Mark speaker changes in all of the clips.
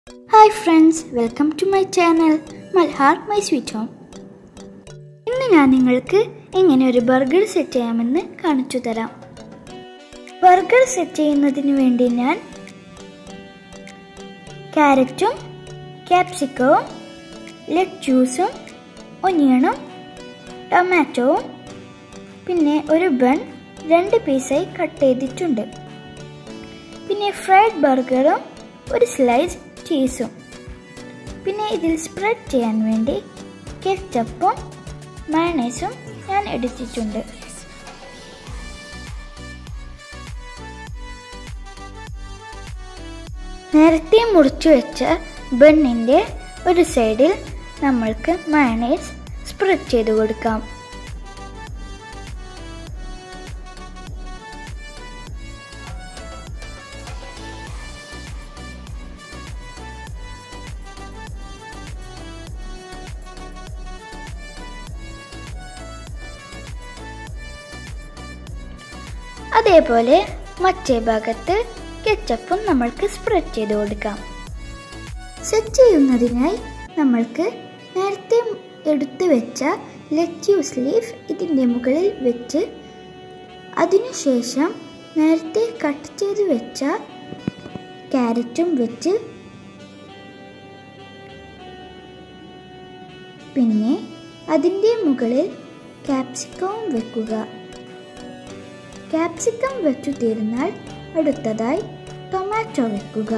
Speaker 1: hi friends welcome to my channel Malhar my sweet home ഇന്ന് ഞാൻ നിങ്ങൾക്ക് എങ്ങനെ ഒരു ബർഗർ സെറ്റ് ചെയ്യാമെന്ന് കാണിച്ചു തരാം ബർഗർ സെറ്റ് ചെയ്യുന്നതിന് വേണ്ടി ഞാൻ ക്യാരറ്റും ക്യാപ്സിക്കവും ലെറ്റ്യൂസും ഒനിയണും ടൊമാറ്റോവും പിന്നെ ഒരു ബൺ രണ്ട് പീസായി കട്ട് ചെയ്തിട്ടുണ്ട് പിന്നെ ഫ്രൈഡ് ബർഗറും ഒരു സ്ലൈസ് ചീസും പിന്നെ ഇതിൽ സ്പ്രെഡ് ചെയ്യാൻ വേണ്ടി കെച്ചപ്പും മയണൈസും ഞാൻ എടുത്തിട്ടുണ്ട് നേരത്തെ മുറിച്ചു വെച്ച ബണ്ണിൻ്റെ ഒരു സൈഡിൽ നമ്മൾക്ക് മയണൈസ് സ്പ്രെഡ് ചെയ്ത് കൊടുക്കാം അതേപോലെ മറ്റേ ഭാഗത്ത് കെച്ചപ്പും നമ്മൾക്ക് സ്പ്രെഡ് ചെയ്ത് കൊടുക്കാം സെറ്റ് ചെയ്യുന്നതിനായി നമ്മൾക്ക് നേരത്തെ എടുത്തു വെച്ച ലെറ്റ്യൂസ് ലീഫ് ഇതിൻ്റെ മുകളിൽ വെച്ച് അതിനുശേഷം നേരത്തെ കട്ട് ചെയ്ത് വെച്ച ക്യാരറ്റും വെച്ച് പിന്നെ അതിൻ്റെ മുകളിൽ ക്യാപ്സിക്കവും വെക്കുക ക്യാപ്സിക്കം വെച്ചു തീർന്നാൽ അടുത്തതായി ടൊമാറ്റോ വെക്കുക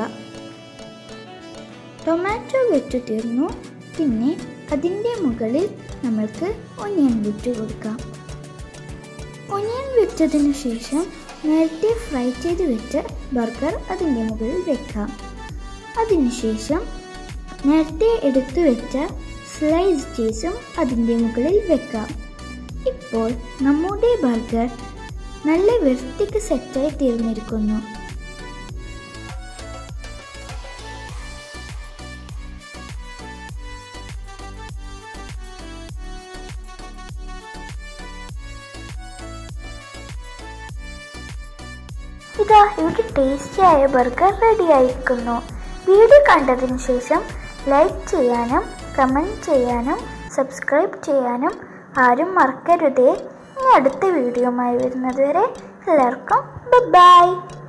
Speaker 1: ടൊമാറ്റോ വെച്ചു തീർന്നു പിന്നെ അതിൻ്റെ മുകളിൽ നമ്മൾക്ക് ഒനിയൻ വെച്ചു കൊടുക്കാം ഒനിയൻ വെച്ചതിന് ശേഷം നേരത്തെ ഫ്രൈ ചെയ്ത് വെച്ച ബർഗർ അതിൻ്റെ മുകളിൽ വെക്കാം അതിനുശേഷം നേരത്തെ എടുത്തു വെച്ച സ്ലൈസ് ചീസും അതിൻ്റെ മുകളിൽ വെക്കാം ഇപ്പോൾ നമ്മുടെ ബർഗർ നല്ല വൃത്തിക്ക് സെറ്റായി തീർന്നിരിക്കുന്നു ഇതാ ഇവിടെ ടേസ്റ്റിയായ ബർഗർ റെഡി ആയിരിക്കുന്നു വീഡിയോ കണ്ടതിന് ശേഷം ലൈക്ക് ചെയ്യാനും കമൻറ്റ് ചെയ്യാനും സബ്സ്ക്രൈബ് ചെയ്യാനും ആരും മറക്കരുതേ ഇനി അടുത്ത വീഡിയോയുമായി വരുന്നത് വരെ എല്ലാവർക്കും ബൈ